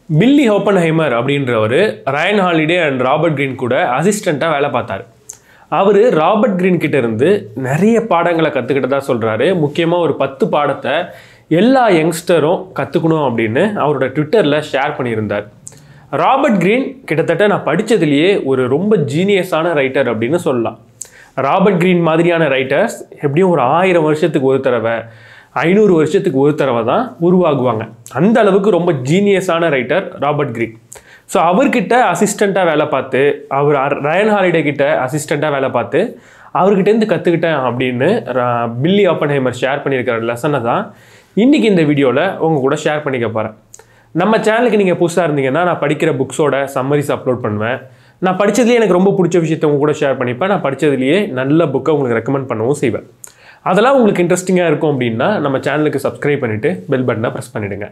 பில்லி Hoppenheimer அப்படின்றவர் Ryan Holiday and Robert Greene கூட அசிஸ்டண்ட்டாக வேலை பார்த்தாரு அவர் ராபர்ட் கிரீன் கிட்ட இருந்து நிறைய பாடங்களை கற்றுக்கிட்டதா சொல்கிறாரு முக்கியமாக ஒரு பத்து பாடத்தை எல்லா யங்ஸ்டரும் கற்றுக்கணும் அப்படின்னு அவரோட ட்விட்டரில் ஷேர் பண்ணியிருந்தார் ராபர்ட் கிரீன் கிட்டத்தட்ட நான் படித்ததுலேயே ஒரு ரொம்ப ஜீனியஸான ரைட்டர் அப்படின்னு சொல்லலாம் ராபர்ட் கிரீன் மாதிரியான ரைட்டர்ஸ் எப்படியும் ஒரு ஆயிரம் வருஷத்துக்கு ஒரு தடவை ஐநூறு வருஷத்துக்கு ஒரு தடவை தான் உருவாகுவாங்க அந்த அளவுக்கு ரொம்ப ஜீனியஸான ரைட்டர் ராபர்ட் கிரீன் ஸோ அவர்கிட்ட அசிஸ்டண்ட்டாக வேலை பார்த்து அவர் அர்- ரயன் ஹாலிடே கிட்ட அசிஸ்டண்ட்டாக வேலை பார்த்து அவர்கிட்டேருந்து கற்றுக்கிட்டேன் அப்படின்னு ரா- பில்லி ஆப்பன்ஹைமர் ஷேர் பண்ணியிருக்கிற லெசனை தான் இன்றைக்கி இந்த வீடியோவில் உங்கள் கூட ஷேர் பண்ணிக்க போகிறேன் நம்ம சேனலுக்கு நீங்கள் புதுசாக இருந்தீங்கன்னா நான் படிக்கிற புக்ஸோட சம்மரிஸ் அப்லோட் பண்ணுவேன் நான் படித்ததுலேயே எனக்கு ரொம்ப பிடிச்ச விஷயத்தை உங்க கூட ஷேர் பண்ணிப்பேன் நான் படித்ததுலேயே நல்ல புக்கை உங்களுக்கு ரெக்கமெண்ட் பண்ணவும் செய்வேன் அதெல்லாம் உங்களுக்கு இன்ட்ரெஸ்டிங்காக இருக்கும் அப்படின்னா நம்ம சேனலுக்கு சப்ஸ்கிரைப் பண்ணிவிட்டு பெல் பட்டனை ப்ரெஸ் பண்ணிவிடுங்க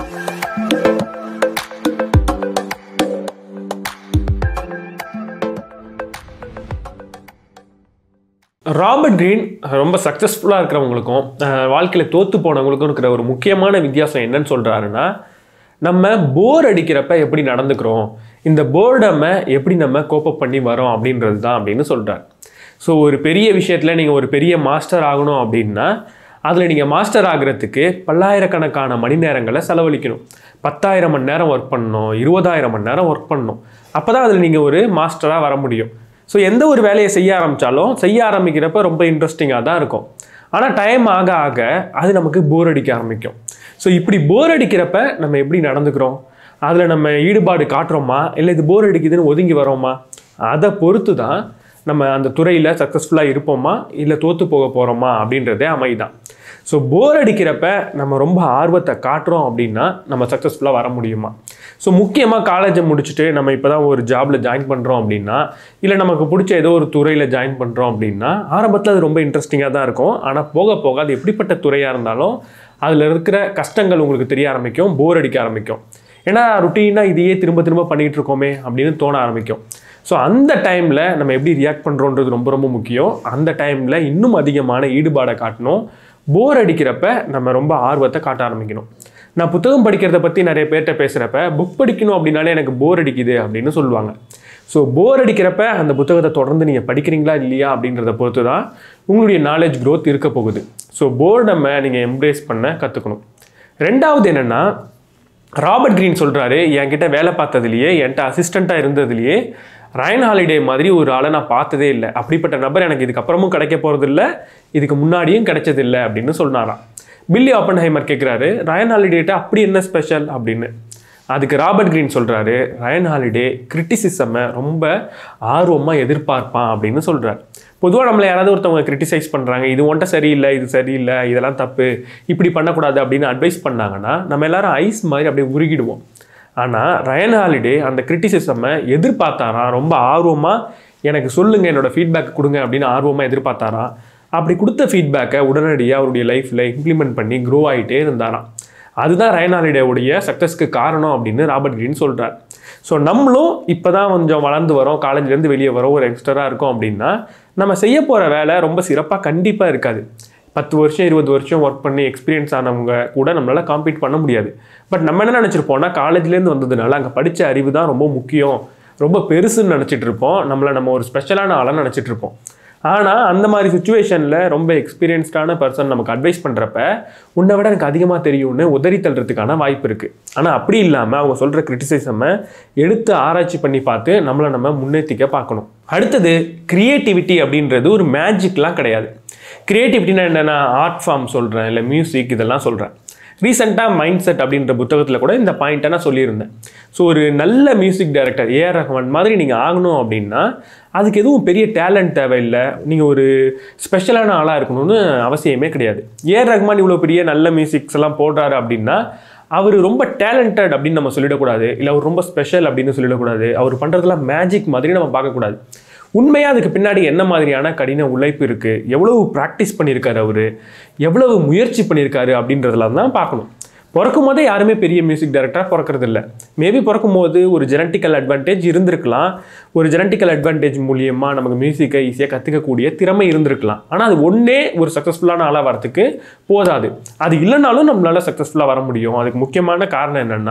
ராபர்ட் கிரீன் ரொம்ப சக்ஸஸ்ஃபுல்லாக இருக்கிறவங்களுக்கும் வாழ்க்கையில் தோற்று போனவங்களுக்கும் இருக்கிற ஒரு முக்கியமான வித்தியாசம் என்னன்னு சொல்கிறாருன்னா நம்ம போர் அடிக்கிறப்ப எப்படி நடந்துக்கிறோம் இந்த போர்டமை எப்படி நம்ம கோப்பப் பண்ணி வரோம் அப்படின்றது தான் அப்படின்னு சொல்கிறார் ஸோ ஒரு பெரிய விஷயத்தில் நீங்கள் ஒரு பெரிய மாஸ்டர் ஆகணும் அப்படின்னா அதில் நீங்கள் மாஸ்டர் ஆகிறதுக்கு பல்லாயிரக்கணக்கான மணி நேரங்களை செலவழிக்கணும் பத்தாயிரம் மணி நேரம் ஒர்க் பண்ணணும் இருபதாயிரம் மணி நேரம் ஒர்க் பண்ணணும் அப்போ தான் அதில் நீங்கள் ஒரு மாஸ்டராக வர முடியும் ஸோ எந்த ஒரு வேலையை செய்ய ஆரம்பித்தாலும் செய்ய ஆரம்பிக்கிறப்ப ரொம்ப இன்ட்ரெஸ்டிங்காக தான் இருக்கும் ஆனால் டைம் ஆக ஆக அது நமக்கு போர் அடிக்க ஆரம்பிக்கும் ஸோ இப்படி போர் அடிக்கிறப்ப நம்ம எப்படி நடந்துக்கிறோம் அதில் நம்ம ஈடுபாடு காட்டுறோமா இல்லை இது போர் அடிக்குதுன்னு ஒதுங்கி வரோமா அதை பொறுத்து தான் நம்ம அந்த துறையில் சக்ஸஸ்ஃபுல்லாக இருப்போமா இல்லை தோற்று போக போகிறோமா அப்படின்றதே அமைதான் ஸோ போர் அடிக்கிறப்ப நம்ம ரொம்ப ஆர்வத்தை காட்டுறோம் அப்படின்னா நம்ம சக்ஸஸ்ஃபுல்லாக வர முடியுமா ஸோ முக்கியமாக காலேஜை முடிச்சுட்டு நம்ம இப்போ தான் ஒரு ஜாபில் ஜாயின் பண்ணுறோம் அப்படின்னா இல்லை நமக்கு பிடிச்ச ஏதோ ஒரு துறையில் ஜாயின் பண்ணுறோம் அப்படின்னா ஆரம்பத்தில் அது ரொம்ப இன்ட்ரெஸ்டிங்காக தான் இருக்கும் ஆனால் போக போக அது எப்படிப்பட்ட துறையாக இருந்தாலும் அதில் இருக்கிற கஷ்டங்கள் உங்களுக்கு தெரிய ஆரம்பிக்கும் போர் அடிக்க ஆரம்பிக்கும் ஏன்னா ருட்டீனாக இதையே திரும்ப திரும்ப பண்ணிகிட்டு இருக்கோமே அப்படின்னு தோண ஆரம்பிக்கும் ஸோ அந்த டைமில் நம்ம எப்படி ரியாக்ட் பண்ணுறோன்றது ரொம்ப ரொம்ப முக்கியம் அந்த டைமில் இன்னும் அதிகமான ஈடுபாடை காட்டணும் போர் அடிக்கிறப்ப நம்ம ரொம்ப ஆர்வத்தை காட்ட ஆரம்பிக்கணும் நான் புத்தகம் படிக்கிறத பற்றி நிறைய பேர்கிட்ட பேசுகிறப்ப புக் படிக்கணும் அப்படின்னாலே எனக்கு போர் அடிக்குது அப்படின்னு சொல்லுவாங்க ஸோ போர் அடிக்கிறப்ப அந்த புத்தகத்தை தொடர்ந்து நீங்கள் படிக்கிறீங்களா இல்லையா அப்படின்றத பொறுத்து தான் உங்களுடைய நாலேஜ் growth இருக்க போகுது ஸோ போர்டமை நீங்கள் எம்ப்ரேஸ் பண்ண கற்றுக்கணும் ரெண்டாவது என்னென்னா ராபர்ட் கிரீன் சொல்கிறாரு என்கிட்ட வேலை பார்த்ததுலையே என்கிட்ட அசிஸ்டண்ட்டாக இருந்ததுலையே ரயன் ஹாலிடே மாதிரி ஒரு ஆளை நான் பார்த்ததே இல்லை அப்படிப்பட்ட நபர் எனக்கு இதுக்கப்புறமும் கிடைக்க போகிறதில்ல இதுக்கு முன்னாடியும் கிடைச்சதில்ல அப்படின்னு சொன்னாராம் பில்லி ஆப்பன்ஹைமர் கேட்குறாரு ரயன் ஹாலிடேட்ட அப்படி என்ன ஸ்பெஷல் அப்படின்னு அதுக்கு ராபர்ட் கிரீன் சொல்கிறாரு ரயன் ஹாலிடே கிரிட்டிசிசமை ரொம்ப ஆர்வமாக எதிர்பார்ப்பான் அப்படின்னு சொல்கிறார் பொதுவாக நம்மளை யாராவது ஒருத்தவங்க கிரிட்டிசைஸ் பண்ணுறாங்க இது ஒன்ட்ட சரியில்லை இது சரியில்லை இதெல்லாம் தப்பு இப்படி பண்ணக்கூடாது அப்படின்னு அட்வைஸ் பண்ணாங்கன்னா நம்ம எல்லாரும் ஐஸ் மாதிரி அப்படியே உருகிடுவோம் ஆனால் ரயன் ஹாலிடே அந்த கிரிட்டிசிசமை எதிர்பார்த்தாராம் ரொம்ப ஆர்வமாக எனக்கு சொல்லுங்கள் என்னோட ஃபீட்பேக் கொடுங்க அப்படின்னு ஆர்வமாக எதிர்பார்த்தாராம் அப்படி கொடுத்த ஃபீட்பேக்கை உடனடியாக அவருடைய லைஃப்பில் இம்ப்ளிமெண்ட் பண்ணி க்ரோ ஆகிட்டே இருந்தாராம் அதுதான் ரயன் ஹாலிடேவுடைய சக்ஸஸ்க்கு காரணம் அப்படின்னு ராபர்ட் கிரீன் சொல்கிறார் ஸோ நம்மளும் இப்போ தான் கொஞ்சம் வளர்ந்து வரோம் காலேஜ்லேருந்து வெளியே வரோம் ஒரு யங்ஸ்டராக இருக்கோம் அப்படின்னா நம்ம செய்ய போகிற வேலை ரொம்ப சிறப்பாக கண்டிப்பாக இருக்காது பத்து வருஷம் இருபது வருஷம் ஒர்க் பண்ணி எக்ஸ்பீரியன்ஸ் ஆனவங்க கூட நம்மளால் காம்பீட் பண்ண முடியாது பட் நம்ம என்ன நினச்சிருப்போம்னா காலேஜ்லேருந்து வந்ததுனால அங்கே படித்த அறிவு தான் ரொம்ப முக்கியம் ரொம்ப பெருசுன்னு நினச்சிட்டு இருப்போம் நம்மளை நம்ம ஒரு ஸ்பெஷலான ஆளாக நினச்சிட்டு இருப்போம் ஆனால் அந்த மாதிரி சுச்சுவேஷனில் ரொம்ப எக்ஸ்பீரியன்ஸ்டான பர்சன் நமக்கு அட்வைஸ் பண்ணுறப்ப உன்னை விட எனக்கு அதிகமாக தெரியும்னு உதறி தள்ளுறதுக்கான வாய்ப்பு இருக்குது ஆனால் அப்படி இல்லாமல் அவங்க சொல்கிற கிரிட்டிசிசமை எடுத்து ஆராய்ச்சி பண்ணி பார்த்து நம்மளை நம்ம முன்னேற்றிக்க பார்க்கணும் அடுத்தது க்ரியேட்டிவிட்டி அப்படின்றது ஒரு மேஜிக்லாம் கிடையாது க்ரியேட்டிவிட்டினா என்னென்னா ஆர்ட் ஃபார்ம் சொல்கிறேன் இல்லை மியூசிக் இதெல்லாம் சொல்கிறேன் ரீசெண்டாக மைண்ட் செட் அப்படின்ற புத்தகத்தில் கூட இந்த பாயிண்ட்டை நான் சொல்லியிருந்தேன் ஸோ ஒரு நல்ல மியூசிக் டைரக்டர் ஏஆர் ரஹ்மான் மாதிரி நீங்கள் ஆகணும் அப்படின்னா அதுக்கு எதுவும் பெரிய டேலண்ட் தேவையில்லை நீங்கள் ஒரு ஸ்பெஷலான ஆளாக இருக்கணும்னு அவசியமே கிடையாது ஏஆர் ரஹ்மான் இவ்வளோ பெரிய நல்ல மியூசிக்ஸ் எல்லாம் போடுறாரு அப்படின்னா அவர் ரொம்ப டேலண்டட் அப்படின்னு நம்ம சொல்லிடக்கூடாது இல்லை அவர் ரொம்ப ஸ்பெஷல் அப்படின்னு சொல்லிடக்கூடாது அவர் பண்ணுறதுலாம் மேஜிக் மாதிரி நம்ம பார்க்கக்கூடாது உண்மையாக அதுக்கு பின்னாடி என்ன மாதிரியான கடின உழைப்பு இருக்குது எவ்வளவு ப்ராக்டிஸ் பண்ணியிருக்காரு அவர் எவ்வளவு முயற்சி பண்ணியிருக்காரு அப்படின்றதெல்லாம் தான் பார்க்கணும் பிறக்கும் போதே யாருமே பெரிய மியூசிக் டைரக்டராக பிறக்கிறது இல்லை மேபி பிறக்கும் போது ஒரு ஜெனட்டிக்கல் அட்வான்டேஜ் இருந்திருக்கலாம் ஒரு ஜெனட்டிக்கல் அட்வான்டேஜ் மூலியமாக நமக்கு மியூசிக்கை ஈஸியாக கற்றுக்கக்கூடிய திறமை இருந்திருக்கலாம் ஆனால் அது ஒன்றே ஒரு சக்ஸஸ்ஃபுல்லான ஆளாக வரத்துக்கு போதாது அது இல்லைனாலும் நம்மளால சக்ஸஸ்ஃபுல்லாக வர முடியும் அதுக்கு முக்கியமான காரணம் என்னென்னா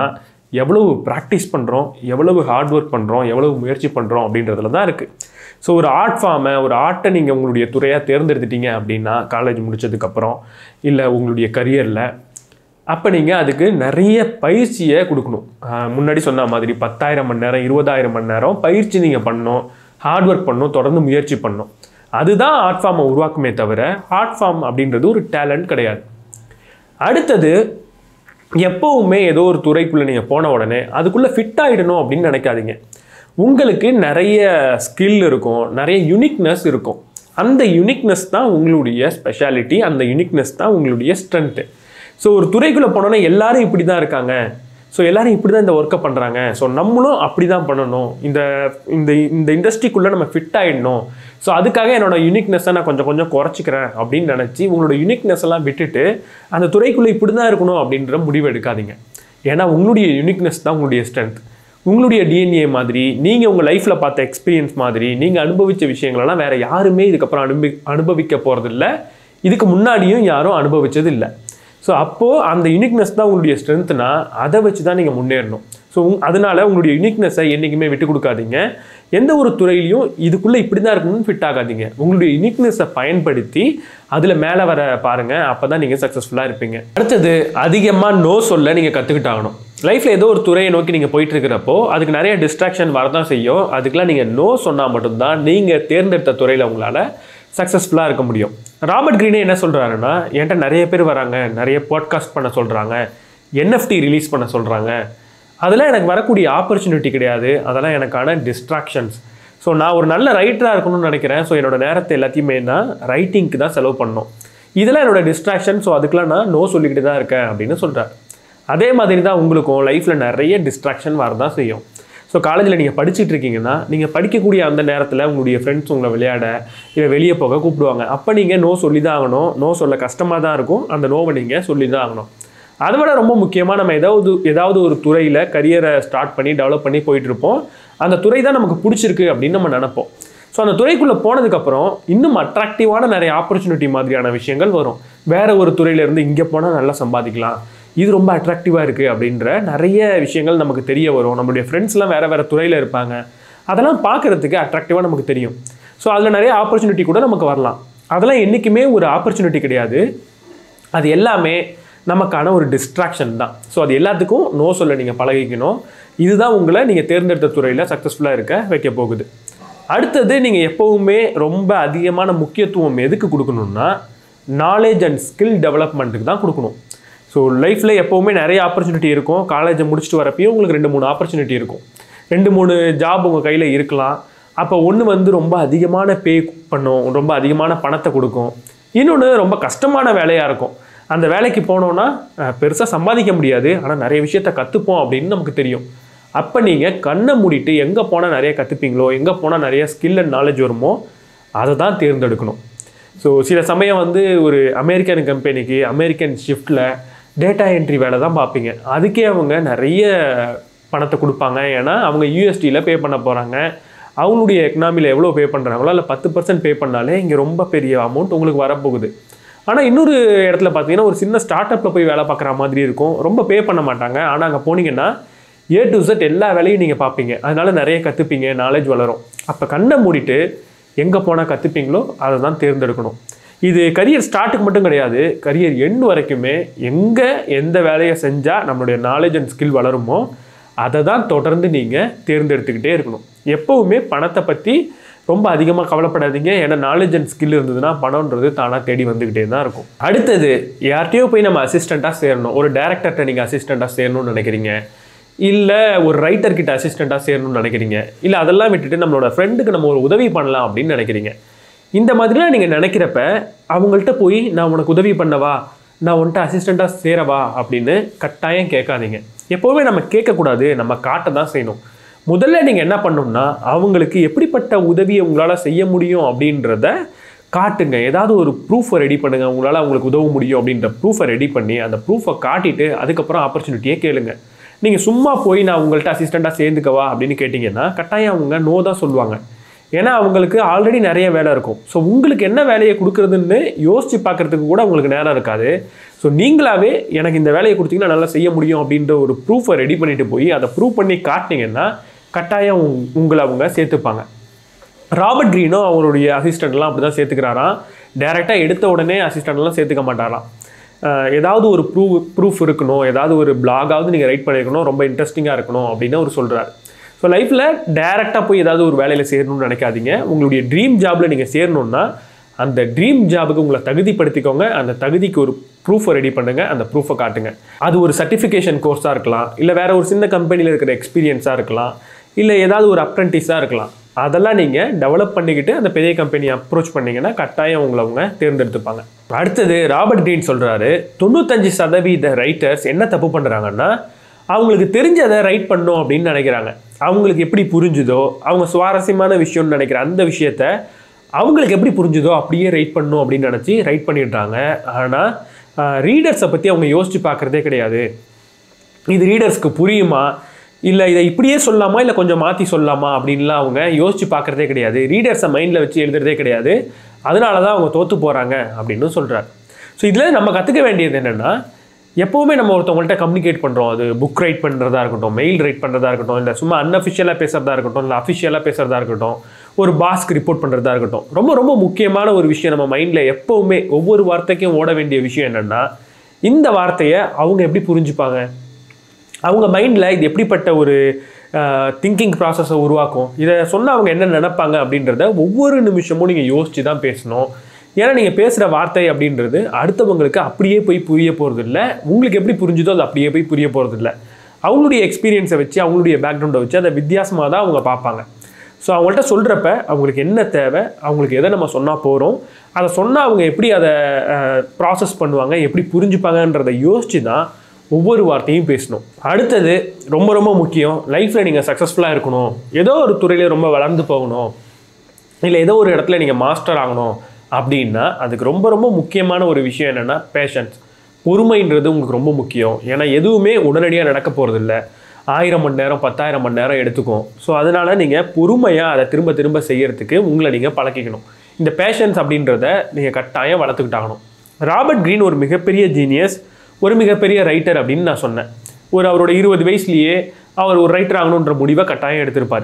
எவ்வளவு ப்ராக்டிஸ் பண்ணுறோம் எவ்வளவு ஹார்ட் ஒர்க் பண்ணுறோம் எவ்வளவு முயற்சி பண்ணுறோம் அப்படின்றதுல தான் இருக்குது ஸோ ஒரு ஆர்ட் ஃபார்மை ஒரு ஆர்ட்டை நீங்கள் உங்களுடைய துறையாக தேர்ந்தெடுத்துட்டீங்க அப்படின்னா காலேஜ் முடிச்சதுக்கப்புறம் இல்லை உங்களுடைய கரியரில் அப்போ நீங்கள் அதுக்கு நிறைய பயிற்சியை கொடுக்கணும் ஆஹ் முன்னாடி சொன்ன மாதிரி பத்தாயிரம் மணி நேரம் இருபதாயிரம் மணி நேரம் பயிற்சி நீங்கள் பண்ணணும் ஹார்ட் ஒர்க் பண்ணணும் தொடர்ந்து முயற்சி பண்ணணும் அதுதான் ஆர்ட் ஃபார்மை உருவாக்குமே தவிர ஆர்ட் ஃபார்ம் அப்படின்றது ஒரு டேலண்ட் கிடையாது அடுத்தது எப்போவுமே ஏதோ ஒரு துறைக்குள்ளே நீங்கள் போன உடனே அதுக்குள்ளே ஃபிட் ஆகிடணும் அப்படின்னு நினைக்காதீங்க உங்களுக்கு நிறைய ஸ்கில் இருக்கும் நிறைய யுனிக்னஸ் இருக்கும் அந்த யுனிக்னஸ் தான் உங்களுடைய ஸ்பெஷாலிட்டி அந்த யுனிக்னஸ் தான் உங்களுடைய ஸ்ட்ரென்த்து ஸோ ஒரு துறைக்குள்ளே போனோன்னா எல்லாரும் இப்படி தான் இருக்காங்க ஸோ எல்லாரும் இப்படி தான் இந்த ஒர்க்கை பண்ணுறாங்க ஸோ நம்மளும் அப்படி தான் பண்ணணும் இந்த இந்த இந்த இண்டஸ்ட்ரிக்குள்ளே நம்ம ஃபிட் ஆகிடணும் ஸோ அதுக்காக என்னோட யுனிக்னஸை நான் கொஞ்சம் கொஞ்சம் குறைச்சிக்கிறேன் அப்படின்னு நினச்சி உங்களோட யுனிக்னஸ் எல்லாம் விட்டுட்டு அந்த துறைக்குள்ளே இப்படி தான் இருக்கணும் அப்படின்ற முடிவு எடுக்காதீங்க ஏன்னா உங்களுடைய யுனிக்னஸ் தான் உங்களுடைய ஸ்ட்ரென்த் உங்களுடைய டிஎன்ஏ மாதிரி நீங்கள் உங்கள் லைஃப்பில் பார்த்த எக்ஸ்பீரியன்ஸ் மாதிரி நீங்கள் அனுபவித்த விஷயங்களெல்லாம் வேறு யாருமே இதுக்கப்புறம் அனுபவி அனுபவிக்க போகிறதில்ல இதுக்கு முன்னாடியும் யாரும் அனுபவிச்சது இல்லை ஸோ அப்போது அந்த யூனிக்னஸ் தான் உங்களுடைய ஸ்ட்ரென்த்னா அதை வச்சு தான் நீங்கள் முன்னேறணும் ஸோ அதனால உங்களுடைய யூனிக்னஸை என்றைக்குமே விட்டு கொடுக்காதீங்க எந்த ஒரு துறையிலையும் இதுக்குள்ளே இப்படி தான் இருக்கணும்னு ஃபிட் ஆகாதீங்க உங்களுடைய யூனிக்னஸை பயன்படுத்தி அதில் மேலே வர பாருங்கள் அப்போ தான் நீங்கள் சக்ஸஸ்ஃபுல்லாக இருப்பீங்க அடுத்தது அதிகமாக நோ சொல்ல நீங்கள் கற்றுக்கிட்டாகணும் லைஃப்பில் ஏதோ ஒரு துறையை நோக்கி நீங்கள் போயிட்டு இருக்கிறப்போ அதுக்கு நிறைய டிஸ்ட்ராக்ஷன் வரதான் செய்யும் அதுக்கெல்லாம் நீங்கள் நோ சொன்னால் மட்டும்தான் நீங்கள் தேர்ந்தெடுத்த துறையில் உங்களால் சக்ஸஸ்ஃபுல்லாக இருக்க முடியும் ராபர்ட் கிரீனே என்ன சொல்கிறாருன்னா என்கிட்ட நிறைய பேர் வராங்க நிறைய பாட்காஸ்ட் பண்ண சொல்கிறாங்க என்எஃப்டி ரிலீஸ் பண்ண சொல்கிறாங்க அதெல்லாம் எனக்கு வரக்கூடிய ஆப்பர்ச்சுனிட்டி கிடையாது அதெல்லாம் எனக்கான டிஸ்ட்ராக்ஷன்ஸ் ஸோ நான் ஒரு நல்ல ரைட்டராக இருக்கணும்னு நினைக்கிறேன் ஸோ என்னோட நேரத்தை எல்லாத்தையுமே நான் ரைட்டிங்க்கு தான் செலவு பண்ணணும் இதெல்லாம் என்னோட டிஸ்ட்ராக்ஷன் ஸோ அதுக்கெலாம் நான் நோ சொல்லிக்கிட்டு தான் இருக்கேன் அப்படின்னு சொல்கிறார் அதே மாதிரி தான் உங்களுக்கும் லைஃப்பில் நிறைய டிஸ்ட்ராக்ஷன் வரதான் செய்யும் ஸோ காலேஜில் நீங்கள் படிச்சுட்டு இருக்கீங்கன்னா நீங்கள் படிக்கக்கூடிய அந்த நேரத்தில் உங்களுடைய ஃப்ரெண்ட்ஸ் உங்களை விளையாட இல்லை வெளியே போக கூப்பிடுவாங்க அப்போ நீங்கள் நோ சொல்லி தான் ஆகணும் நோ சொல்ல கஷ்டமாக தான் இருக்கும் அந்த நோவை நீங்கள் சொல்லி தான் ஆகணும் அதை விட ரொம்ப முக்கியமாக நம்ம ஏதாவது ஏதாவது ஒரு துறையில் கரியரை ஸ்டார்ட் பண்ணி டெவலப் பண்ணி போயிட்டு இருப்போம் அந்த துறை தான் நமக்கு பிடிச்சிருக்கு அப்படின்னு நம்ம நினைப்போம் ஸோ அந்த துறைக்குள்ளே போனதுக்கப்புறம் இன்னும் அட்ராக்டிவான நிறைய ஆப்பர்ச்சுனிட்டி மாதிரியான விஷயங்கள் வரும் வேற ஒரு துறையிலேருந்து இங்கே போனால் நல்லா சம்பாதிக்கலாம் இது ரொம்ப அட்ராக்டிவாக இருக்குது அப்படின்ற நிறைய விஷயங்கள் நமக்கு தெரிய வரும் நம்மளுடைய ஃப்ரெண்ட்ஸ்லாம் வேறு வேறு துறையில் இருப்பாங்க அதெல்லாம் பார்க்குறதுக்கு அட்ராக்டிவாக நமக்கு தெரியும் ஸோ அதில் நிறைய ஆப்பர்ச்சுனிட்டி கூட நமக்கு வரலாம் அதெல்லாம் என்றைக்குமே ஒரு ஆப்பர்ச்சுனிட்டி கிடையாது அது எல்லாமே நமக்கான ஒரு டிஸ்ட்ராக்ஷன் தான் ஸோ அது எல்லாத்துக்கும் நோ சொல்ல நீங்கள் பழகிக்கணும் இதுதான் உங்களை நீங்கள் தேர்ந்தெடுத்த துறையில் சக்ஸஸ்ஃபுல்லாக இருக்க வைக்க போகுது அடுத்தது நீங்கள் எப்போவுமே ரொம்ப அதிகமான முக்கியத்துவம் எதுக்கு கொடுக்கணும்னா நாலேஜ் அண்ட் ஸ்கில் டெவலப்மெண்ட்டுக்கு தான் கொடுக்கணும் ஸோ லைஃப்பில் எப்போவுமே நிறைய ஆப்பர்ச்சுனிட்டி இருக்கும் காலேஜை முடிச்சுட்டு வரப்பையும் உங்களுக்கு ரெண்டு மூணு ஆப்பர்ச்சுனிட்டி இருக்கும் ரெண்டு மூணு ஜாப் உங்கள் கையில் இருக்கலாம் அப்போ ஒன்று வந்து ரொம்ப அதிகமான பே பண்ணும் ரொம்ப அதிகமான பணத்தை கொடுக்கும் இன்னொன்று ரொம்ப கஷ்டமான வேலையாக இருக்கும் அந்த வேலைக்கு போனோன்னா பெருசாக சம்பாதிக்க முடியாது ஆனால் நிறைய விஷயத்த கற்றுப்போம் அப்படின்னு நமக்கு தெரியும் அப்போ நீங்கள் கண்ணை மூடிட்டு எங்கே போனால் நிறைய கற்றுப்பீங்களோ எங்கே போனால் நிறைய ஸ்கில் அண்ட் நாலேஜ் வருமோ அதை தான் தேர்ந்தெடுக்கணும் ஸோ சில சமயம் வந்து ஒரு அமெரிக்கன் கம்பெனிக்கு அமெரிக்கன் ஷிஃப்ட்டில் டேட்டா என்ட்ரி வேலை தான் பார்ப்பீங்க அதுக்கே அவங்க நிறைய பணத்தை கொடுப்பாங்க ஏன்னா அவங்க யூஎஸ்டியில் பே பண்ண போகிறாங்க அவங்களுடைய எக்கனாமியில் எவ்வளோ பே பண்ணுறாங்களோ இல்லை பத்து பர்சன்ட் பே பண்ணாலே இங்கே ரொம்ப பெரிய அமௌண்ட் உங்களுக்கு வரப்போகுது ஆனால் இன்னொரு இடத்துல பார்த்தீங்கன்னா ஒரு சின்ன ஸ்டார்ட் அப்பில் போய் வேலை பார்க்குற மாதிரி இருக்கும் ரொம்ப பே பண்ண மாட்டாங்க ஆனால் அங்கே போனீங்கன்னா ஏ டு Z எல்லா வேலையும் நீங்கள் பார்ப்பீங்க அதனால நிறைய கற்றுப்பீங்க நாலேஜ் வளரும் அப்போ கண்ணை மூடிட்டு எங்கே போனால் கற்றுப்பீங்களோ அதை தான் தேர்ந்தெடுக்கணும் இது கரியர் ஸ்டார்ட்டுக்கு மட்டும் கிடையாது கரியர் எண்ட் வரைக்குமே எங்கே எந்த வேலையை செஞ்சால் நம்மளுடைய நாலேஜ் அண்ட் ஸ்கில் வளருமோ அதை தான் தொடர்ந்து நீங்கள் தேர்ந்தெடுத்துக்கிட்டே இருக்கணும் எப்போவுமே பணத்தை பற்றி ரொம்ப அதிகமாக கவலைப்படாதீங்க ஏன்னா நாலேஜ் அண்ட் ஸ்கில் இருந்ததுன்னா பணம்ன்றது தானாக தேடி வந்துக்கிட்டே தான் இருக்கும் அடுத்தது யார்கிட்டயோ போய் நம்ம அசிஸ்டண்ட்டாக சேரணும் ஒரு டேரக்டர்கிட்ட நீங்கள் அசிஸ்டண்ட்டாக சேரணும்னு நினைக்கிறீங்க இல்லை ஒரு ரைட்டர் கிட்ட அசிஸ்டண்ட்டாக சேரணும்னு நினைக்கிறீங்க இல்லை அதெல்லாம் விட்டுட்டு நம்மளோட ஃப்ரெண்டுக்கு நம்ம ஒரு உதவி பண்ணலாம் அப்படின்னு நினைக்கிறீங்க இந்த மாதிரிலாம் நீங்கள் நினைக்கிறப்ப அவங்கள்ட்ட போய் நான் உனக்கு உதவி பண்ணவா நான் உன்கிட்ட அசிஸ்டண்ட்டாக சேரவா அப்படின்னு கட்டாயம் கேட்காதீங்க எப்போவுமே நம்ம கேட்கக்கூடாது நம்ம காட்ட தான் செய்யணும் முதல்ல நீங்கள் என்ன பண்ணணும்னா அவங்களுக்கு எப்படிப்பட்ட உதவியை உங்களால் செய்ய முடியும் அப்படின்றத காட்டுங்க ஏதாவது ஒரு ப்ரூஃபை ரெடி பண்ணுங்க உங்களால் அவங்களுக்கு உதவ முடியும் அப்படின்ற ப்ரூஃபை ரெடி பண்ணி அந்த ப்ரூஃபை காட்டிட்டு அதுக்கப்புறம் ஆப்பர்ச்சுனிட்டியே கேளுங்க நீங்கள் சும்மா போய் நான் உங்கள்கிட்ட அசிஸ்டண்ட்டாக சேர்ந்துக்கவா அப்படின்னு கேட்டிங்கன்னா கட்டாயம் அவங்க நோ தான் சொல்லுவாங்க ஏன்னா அவங்களுக்கு ஆல்ரெடி நிறைய வேலை இருக்கும் ஸோ உங்களுக்கு என்ன வேலையை கொடுக்குறதுன்னு யோசிச்சு பார்க்கறதுக்கு கூட உங்களுக்கு நேரம் இருக்காது ஸோ நீங்களாவே எனக்கு இந்த வேலையை கொடுத்தீங்கன்னா நல்லா செய்ய முடியும் அப்படின்ற ஒரு ப்ரூஃபை ரெடி பண்ணிட்டு போய் அதை ப்ரூவ் பண்ணி காட்டினீங்கன்னா கட்டாயம் உங்- உங்களை அவங்க சேர்த்துப்பாங்க ராபர்ட் க்ரீனும் அவருடைய அசிஸ்டண்ட்லாம் அப்படி தான் சேர்த்துக்கிறாராம் டேரெக்டாக எடுத்த உடனே அசிஸ்டண்ட்லாம் சேர்த்துக்க மாட்டாராம் அஹ் ஏதாவது ஒரு ப்ரூஃப் ப்ரூஃப் இருக்கணும் ஏதாவது ஒரு பிளாகாவது நீங்கள் ரைட் பண்ணியிருக்கணும் ரொம்ப இன்ட்ரெஸ்டிங்காக இருக்கணும் அப்படின்னு அவர் சொல்கிறார் ஸோ லைஃப்பில் டேரெக்டாக போய் ஏதாவது ஒரு வேலையில் சேரணும்னு நினைக்காதீங்க உங்களுடைய ட்ரீம் ஜாபில் நீங்கள் சேரணும்னா அந்த ட்ரீம் ஜாபுக்கு உங்களை தகுதிப்படுத்திக்கோங்க அந்த தகுதிக்கு ஒரு ப்ரூஃபை ரெடி பண்ணுங்க அந்த ப்ரூஃபை காட்டுங்க அது ஒரு சர்டிஃபிகேஷன் கோர்ஸாக இருக்கலாம் இல்லை வேற ஒரு சின்ன கம்பெனியில் இருக்கிற எக்ஸ்பீரியன்ஸாக இருக்கலாம் இல்லை ஏதாவது ஒரு அப்ரண்டிஸாக இருக்கலாம் அதெல்லாம் நீங்கள் டெவலப் பண்ணிக்கிட்டு அந்த பெரிய கம்பெனியை அப்ரோச் பண்ணீங்கன்னா கட்டாயம் உங்களை அவங்க தேர்ந்தெடுத்துப்பாங்க அடுத்தது ராபர்ட் கிரீன் சொல்கிறாரு தொண்ணூத்தஞ்சு சதவீத ரைட்டர்ஸ் என்ன தப்பு பண்ணுறாங்கன்னா அவங்களுக்கு தெரிஞ்சதை ரைட் பண்ணணும் அப்படின்னு நினைக்கிறாங்க அவங்களுக்கு எப்படி புரிஞ்சுதோ அவங்க சுவாரஸ்யமான விஷயம்னு நினைக்கிற அந்த விஷயத்த அவங்களுக்கு எப்படி புரிஞ்சுதோ அப்படியே ரைட் பண்ணணும் அப்படின்னு நினச்சி ரைட் பண்ணிடுறாங்க ஆனால் ரீடர்ஸை பற்றி அவங்க யோசிச்சு பார்க்குறதே கிடையாது இது ரீடர்ஸ்க்கு புரியுமா இல்லை இதை இப்படியே சொல்லலாமா இல்லை கொஞ்சம் மாற்றி சொல்லலாமா அப்படின்லாம் அவங்க யோசிச்சு பார்க்குறதே கிடையாது ரீடர்ஸை மைண்டில் வச்சு எழுதுறதே கிடையாது அதனால தான் அவங்க தோற்று போகிறாங்க அப்படின்னு சொல்கிறார் ஸோ இதில் நம்ம கற்றுக்க வேண்டியது என்னென்னா எப்போவுமே நம்ம ஒருத்தவங்கள்ட்ட கம்யூனிகேட் பண்ணுறோம் அது புக் ரைட் பண்ணுறதா இருக்கட்டும் மெயில் ரைட் பண்ணுறதா இருக்கட்டும் இல்லை சும்மா அன்அஃபிஷியலாக பேசுகிறதா இருக்கட்டும் இல்லை அஃபிஷியலாக பேசுகிறதா இருக்கட்டும் ஒரு பாஸ்க்கு ரிப்போர்ட் பண்ணுறதா இருக்கட்டும் ரொம்ப ரொம்ப முக்கியமான ஒரு விஷயம் நம்ம மைண்டில் எப்போவுமே ஒவ்வொரு வார்த்தைக்கும் ஓட வேண்டிய விஷயம் என்னென்னா இந்த வார்த்தையை அவங்க எப்படி புரிஞ்சுப்பாங்க அவங்க மைண்டில் இது எப்படிப்பட்ட ஒரு திங்கிங் ப்ராசஸை உருவாக்கும் இதை சொன்னால் அவங்க என்ன நினைப்பாங்க அப்படின்றத ஒவ்வொரு நிமிஷமும் நீங்கள் யோசித்து தான் பேசணும் ஏன்னா நீங்கள் பேசுகிற வார்த்தை அப்படின்றது அடுத்தவங்களுக்கு அப்படியே போய் புரிய போகிறது இல்லை உங்களுக்கு எப்படி புரிஞ்சுதோ அது அப்படியே போய் புரிய போகிறது இல்லை அவங்களுடைய எக்ஸ்பீரியன்ஸை வச்சு அவங்களுடைய பேக்ரவுண்டை வச்சு அதை வித்தியாசமாக தான் அவங்க பார்ப்பாங்க ஸோ அவங்கள்ட்ட சொல்கிறப்ப அவங்களுக்கு என்ன தேவை அவங்களுக்கு எதை நம்ம சொன்னால் போகிறோம் அதை சொன்னால் அவங்க எப்படி அதை ப்ராசஸ் பண்ணுவாங்க எப்படி புரிஞ்சுப்பாங்கன்றதை யோசித்து தான் ஒவ்வொரு வார்த்தையும் பேசணும் அடுத்தது ரொம்ப ரொம்ப முக்கியம் லைஃப்பில் நீங்கள் சக்ஸஸ்ஃபுல்லாக இருக்கணும் ஏதோ ஒரு துறையில ரொம்ப வளர்ந்து போகணும் இல்லை ஏதோ ஒரு இடத்துல நீங்கள் மாஸ்டர் ஆகணும் அப்படின்னா அதுக்கு ரொம்ப ரொம்ப முக்கியமான ஒரு விஷயம் என்னென்னா பேஷன்ஸ் பொறுமைன்றது உங்களுக்கு ரொம்ப முக்கியம் ஏன்னா எதுவுமே உடனடியாக நடக்க போகிறதில்ல ஆயிரம் மணி நேரம் பத்தாயிரம் மணி நேரம் எடுத்துக்கும் ஸோ அதனால் நீங்கள் பொறுமையாக அதை திரும்ப திரும்ப செய்யறதுக்கு உங்களை நீங்கள் பழக்கிக்கணும் இந்த பேஷன்ஸ் அப்படின்றத நீங்கள் கட்டாயம் வளர்த்துக்கிட்டாகணும் ராபர்ட் கிரீன் ஒரு மிகப்பெரிய ஜீனியஸ் ஒரு மிகப்பெரிய ரைட்டர் அப்படின்னு நான் சொன்னேன் ஒரு அவரோட இருபது வயசுலேயே அவர் ஒரு ரைட்டர் ஆகணுன்ற முடிவை கட்டாயம் எடுத்திருப்பார்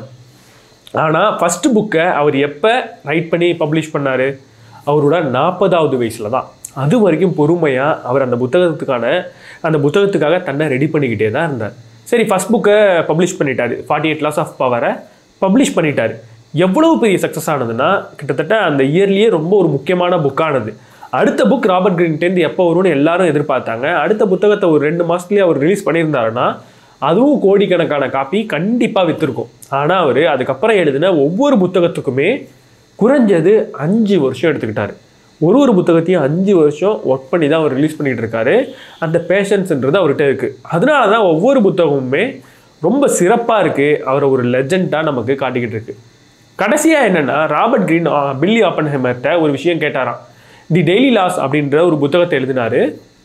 ஆனால் ஃபஸ்ட்டு புக்கை அவர் எப்போ ரைட் பண்ணி பப்ளிஷ் பண்ணார் அவரோட நாற்பதாவது வயசில் தான் அது வரைக்கும் பொறுமையாக அவர் அந்த புத்தகத்துக்கான அந்த புத்தகத்துக்காக தன்னை ரெடி பண்ணிக்கிட்டே தான் இருந்தார் சரி ஃபஸ்ட் புக்கை பப்ளிஷ் பண்ணிட்டாரு ஃபார்ட்டி எயிட் லாஸ் ஆஃப் பவரை பப்ளிஷ் பண்ணிட்டார் எவ்வளவு பெரிய சக்ஸஸ் ஆனதுன்னா கிட்டத்தட்ட அந்த இயர்லேயே ரொம்ப ஒரு முக்கியமான புக்கானது அடுத்த புக் ராபர்ட் கிரீன்டேந்து எப்போ வரும்னு எல்லாரும் எதிர்பார்த்தாங்க அடுத்த புத்தகத்தை ஒரு ரெண்டு மாதத்துலேயே அவர் ரிலீஸ் பண்ணியிருந்தாருன்னா அதுவும் கோடிக்கணக்கான காப்பி கண்டிப்பாக விற்றுருக்கும் ஆனால் அவர் அதுக்கப்புறம் எழுதின ஒவ்வொரு புத்தகத்துக்குமே குறைஞ்சது அஞ்சு வருஷம் எடுத்துக்கிட்டாரு ஒரு ஒரு புத்தகத்தையும் அஞ்சு வருஷம் ஒர்க் பண்ணி தான் அவர் ரிலீஸ் பண்ணிட்டு இருக்காரு அந்த பேஷன்ஸ்ன்றது அவர்கிட்ட இருக்குது அதனால தான் ஒவ்வொரு புத்தகமுமே ரொம்ப சிறப்பாக இருக்குது அவரை ஒரு லெஜெண்டாக நமக்கு காட்டிக்கிட்டு இருக்கு கடைசியாக என்னென்னா ராபர்ட் கிரீன் ஆ, பில்லி ஆப்பன்ஹெமர்ட்ட ஒரு விஷயம் கேட்டாராம் தி டெய்லி லாஸ் அப்படின்ற ஒரு புத்தகத்தை எழுதினாரு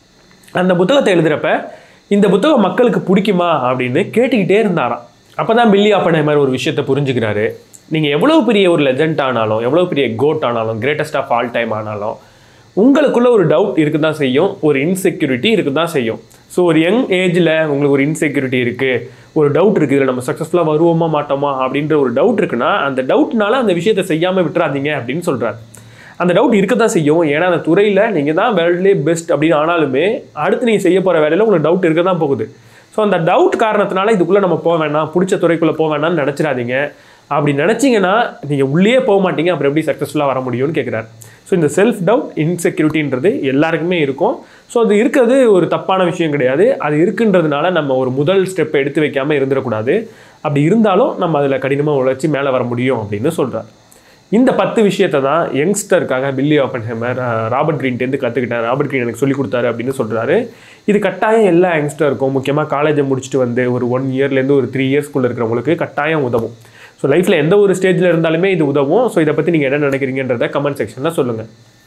அந்த புத்தகத்தை எழுதுறப்ப இந்த புத்தகம் மக்களுக்கு பிடிக்குமா அப்படின்னு கேட்டுக்கிட்டே இருந்தாராம் அப்போ தான் பில்லி ஆப்பன்ஹைமர் ஒரு விஷயத்தை புரிஞ்சுக்கிறாரு நீங்கள் எவ்வளோ பெரிய ஒரு லெஜண்ட் ஆனாலும் எவ்வளோ பெரிய கோட் ஆனாலும் கிரேட்டஸ்ட் ஆஃப் ஆல் டைம் ஆனாலும் உங்களுக்குள்ள ஒரு டவுட் இருக்க தான் செய்யும் ஒரு இன்செக்யூரிட்டி இருக்க தான் செய்யும் ஸோ ஒரு யங் ஏஜில் உங்களுக்கு ஒரு இன்செக்யூரிட்டி இருக்குது ஒரு டவுட் இருக்குது இதில் நம்ம சக்ஸஸ்ஃபுல்லாக வருவோமா மாட்டோமா அப்படின்ற ஒரு டவுட் இருக்குன்னா அந்த டவுட்னால அந்த விஷயத்தை செய்யாமல் விட்டுறாதீங்க அப்படின்னு சொல்கிறார் அந்த டவுட் இருக்க தான் செய்யும் ஏன்னா அந்த துறையில் நீங்கள் தான் வேர்ல்ட்லேயே பெஸ்ட் அப்படின்னு ஆனாலுமே அடுத்து நீங்கள் செய்ய போகிற வேலையில் உங்களுக்கு டவுட் இருக்க தான் போகுது ஸோ அந்த டவுட் காரணத்தினால இதுக்குள்ளே நம்ம போக வேணாம் பிடிச்ச துறைக்குள்ளே போக வேணாம்னு நினச்சிடாதீங்க அப்படி நினச்சிங்கன்னா நீங்கள் உள்ளே போக மாட்டீங்க அப்புறம் எப்படி சக்ஸஸ்ஃபுல்லாக வர முடியும்னு கேட்குறாரு ஸோ இந்த செல்ஃப் டவுட் இன்செக்யூரிட்டின்றது எல்லாருக்குமே இருக்கும் ஸோ அது இருக்கிறது ஒரு தப்பான விஷயம் கிடையாது அது இருக்குன்றதுனால நம்ம ஒரு முதல் ஸ்டெப் எடுத்து வைக்காமல் இருந்துடக்கூடாது அப்படி இருந்தாலும் நம்ம அதில் கடினமாக உழைச்சி மேலே வர முடியும் அப்படின்னு சொல்கிறார் இந்த பத்து விஷயத்தை தான் யங்ஸ்டருக்காக பில்லி ஆப்பன்ஹேமர் அஹ், ராபர்ட் கிரீன்டேருந்து கற்றுக்கிட்டேன் ராபர்ட் கிரீன் எனக்கு சொல்லி கொடுத்தாரு அப்படின்னு சொல்கிறாரு இது கட்டாயம் எல்லா யங்ஸ்டருக்கும் முக்கியமாக காலேஜை முடிச்சுட்டு வந்து ஒரு ஒன் இயர்லேருந்து ஒரு த்ரீ இயர்ஸ்க்குள்ளே இருக்கிறவங்களுக்கு கட்டாயம் உதவும் ஸோ லைஃப்பில் எந்த ஒரு ஸ்டேஜில் இருந்தாலுமே இது உதவும் ஸோ இதை பற்றி நீங்கள் என்ன நினைக்கிறீங்கன்றத கமெண்ட் செக்ஷனில் சொல்லுங்கள்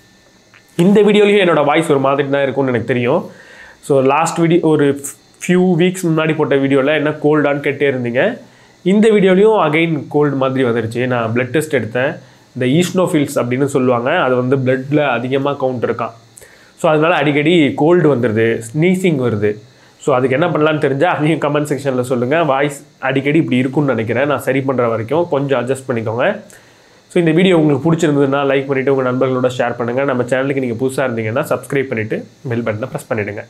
இந்த வீடியோலையும் என்னோட வாய்ஸ் ஒரு மாதிரி தான் இருக்கும்னு எனக்கு தெரியும் ஸோ லாஸ்ட் வீடியோ ஒரு ஃபியூ வீக்ஸ் முன்னாடி போட்ட வீடியோவில் என்ன கோல்டான்னு கேட்டே இருந்தீங்க இந்த வீடியோலையும் அகைன் கோல்டு மாதிரி வந்துருச்சு நான் பிளட் டெஸ்ட் எடுத்தேன் இந்த ஈஸ்னோஃபில்ஸ் அப்படின்னு சொல்லுவாங்க அது வந்து பிளட்டில் அதிகமாக கவுண்ட் இருக்கான் ஸோ அதனால அடிக்கடி கோல்டு வந்துடுது ஸ்னீசிங் வருது ஸோ அதுக்கு என்ன பண்ணலான்னு தெரிஞ்சால் அதையும் கமெண்ட் செக்ஷனில் சொல்லுங்கள் வாய்ஸ் அடிக்கடி இப்படி இருக்கும்னு நினைக்கிறேன் நான் சரி பண்ணுற வரைக்கும் கொஞ்சம் அட்ஜஸ்ட் பண்ணிக்கோங்க ஸோ இந்த வீடியோ உங்களுக்கு பிடிச்சிருந்ததுன்னா லைக் பண்ணிவிட்டு உங்கள் நண்பர்களோட ஷேர் பண்ணுங்கள் நம்ம சேனலுக்கு நீங்கள் புதுசாக இருந்தீங்கன்னா சப்ஸ்கிரைப் பண்ணிவிட்டு பெல் பட்டனை ப்ரெஸ் பண்ணிவிடுங்க